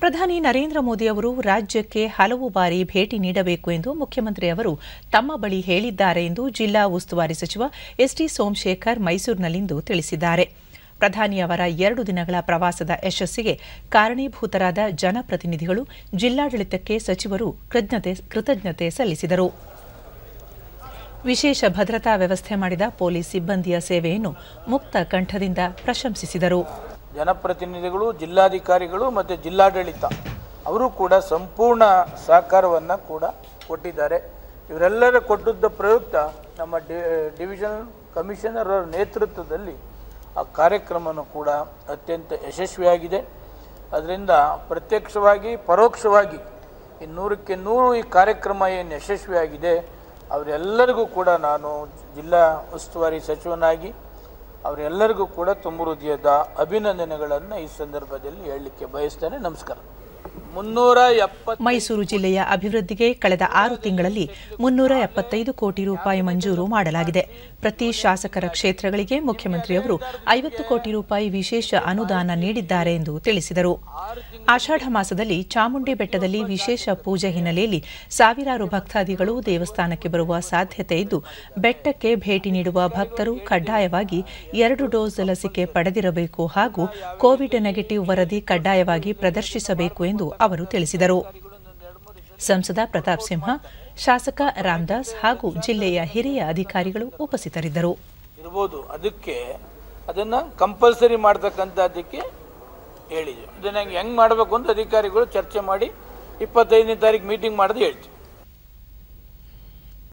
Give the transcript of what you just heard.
ಪ್ರಧಾನಿ ನರೇಂದ್ರ ಮೋದಿ ಅವರು ರಾಜ್ಯಕ್ಕೆ ಹಲವು ಬಾರಿ ಭೇಟಿ ನೀಡಬೇಕು ಎಂದು ಮುಖ್ಯಮಂತ್ರಿ ಅವರು ತಮ್ಮ ಬಳಿ ಹೇಳಿದ್ದಾರೆ ಎಂದು ಜಿಲ್ಲಾ ಉಸ್ತುವಾರಿ ಸಚಿವ ಎಸ್ಟಿ ಸೋಮಶೇಖರ್ ಮೈಸೂರಿನಲ್ಲಿಂದು ತಿಳಿಸಿದ್ದಾರೆ ಪ್ರಧಾನಿಯವರ ಎರಡು ದಿನಗಳ ಪ್ರವಾಸದ ಯಶಸ್ಸಿಗೆ ಕಾರಣೀಭೂತರಾದ ಜನಪ್ರತಿನಿಧಿಗಳು ಜಿಲ್ಲಾಡಳಿತಕ್ಕೆ ಸಚಿವರು ಕೃತಜ್ಞತೆ ಕೃತಜ್ಞತೆ ಸಲ್ಲಿಸಿದರು ವಿಶೇಷ ಭದ್ರತಾ ವ್ಯವಸ್ಥೆ ಮಾಡಿದ ಪೊಲೀಸ್ ಸಿಬ್ಬಂದಿಯ ಸೇವೆಯನ್ನು ಮುಕ್ತ ಕಂಠದಿಂದ ಪ್ರಶಂಸಿಸಿದರು ಜನಪ್ರತಿನಿಧಿಗಳು ಜಿಲ್ಲಾಧಿಕಾರಿಗಳು ಮತ್ತು ಜಿಲ್ಲಾಡಳಿತ ಅವರು ಕೂಡ ಸಂಪೂರ್ಣ ಸಹಕಾರವನ್ನು ಕೂಡ ಕೊಟ್ಟಿದ್ದಾರೆ ಇವರೆಲ್ಲರ ಕೊಟ್ಟದ್ದ ಪ್ರಯುಕ್ತ ನಮ್ಮ ಡಿ ಡಿವಿಷನ್ ಕಮಿಷನರ್ ಅವರ ನೇತೃತ್ವದಲ್ಲಿ ಆ ಕಾರ್ಯಕ್ರಮನೂ ಕೂಡ ಅತ್ಯಂತ ಯಶಸ್ವಿಯಾಗಿದೆ ಅದರಿಂದ ಪ್ರತ್ಯಕ್ಷವಾಗಿ ಪರೋಕ್ಷವಾಗಿ ಈ ನೂರಕ್ಕೆ ನೂರು ಈ ಕಾರ್ಯಕ್ರಮ ಏನು ಯಶಸ್ವಿಯಾಗಿದೆ ಅವರೆಲ್ಲರಿಗೂ ಕೂಡ ನಾನು ಜಿಲ್ಲಾ ಉಸ್ತುವಾರಿ ಸಚಿವನಾಗಿ ಅವರೆಲ್ಲರಿಗೂ ಕೂಡ ತುಂಬ ಹೃದಯದ ಅಭಿನಂದನೆಗಳನ್ನು ಈ ಸಂದರ್ಭದಲ್ಲಿ ಹೇಳಲಿಕ್ಕೆ ಬಯಸ್ತೇನೆ ನಮಸ್ಕಾರ ಮುನ್ನೂರ ಎಪ್ಪತ್ತು ಮೈಸೂರು ಜಿಲ್ಲೆಯ ಅಭಿವೃದ್ಧಿಗೆ ಕಳೆದ ಆರು ತಿಂಗಳಲ್ಲಿ ಮುನ್ನೂರ ಎಪ್ಪತ್ತೈದು ಕೋಟಿ ರೂಪಾಯಿ ಮಂಜೂರು ಮಾಡಲಾಗಿದೆ ಪ್ರತಿ ಶಾಸಕರ ಕ್ಷೇತ್ರಗಳಿಗೆ ಮುಖ್ಯಮಂತ್ರಿಯವರು ಐವತ್ತು ಕೋಟಿ ರೂಪಾಯಿ ವಿಶೇಷ ಅನುದಾನ ನೀಡಿದ್ದಾರೆ ಎಂದು ತಿಳಿಸಿದರು ಆಷಾಢ ಮಾಸದಲ್ಲಿ ಚಾಮುಂಡಿ ಬೆಟ್ಟದಲ್ಲಿ ವಿಶೇಷ ಪೂಜೆ ಹಿನ್ನೆಲೆಯಲ್ಲಿ ಸಾವಿರಾರು ಭಕ್ತಾದಿಗಳು ದೇವಸ್ಥಾನಕ್ಕೆ ಬರುವ ಸಾಧ್ಯತೆ ಇದ್ದು ಬೆಟ್ಟಕ್ಕೆ ಭೇಟಿ ನೀಡುವ ಭಕ್ತರು ಕಡ್ಡಾಯವಾಗಿ ಎರಡು ಡೋಸ್ ಲಸಿಕೆ ಪಡೆದಿರಬೇಕು ಹಾಗೂ ಕೋವಿಡ್ ನೆಗೆಟಿವ್ ವರದಿ ಕಡ್ಡಾಯವಾಗಿ ಪ್ರದರ್ಶಿಸಬೇಕು ಎಂದು ಅವರು ತಿಳಿಸಿದರು ಸಂಸದ ಪ್ರತಾಪ್ ಸಿಂಹ ಶಾಸಕ ರಾಮದಾಸ್ ಹಾಗೂ ಜಿಲ್ಲೆಯ ಹಿರಿಯ ಅಧಿಕಾರಿಗಳು ಉಪಸ್ಥಿತರಿದ್ದರು ಇರ್ಬೋದು ಅದಕ್ಕೆ ಅದನ್ನು ಕಂಪಲ್ಸರಿ ಮಾಡ್ತಕ್ಕಂಥದ್ದಕ್ಕೆ ಹೇಳಿದ್ವಿ ಇದನ್ನು ಹೆಂಗೆ ಮಾಡಬೇಕು ಅಂತ ಅಧಿಕಾರಿಗಳು ಚರ್ಚೆ ಮಾಡಿ ಇಪ್ಪತ್ತೈದನೇ ತಾರೀಕು ಮೀಟಿಂಗ್ ಮಾಡೋದು ಹೇಳ್ತೀವಿ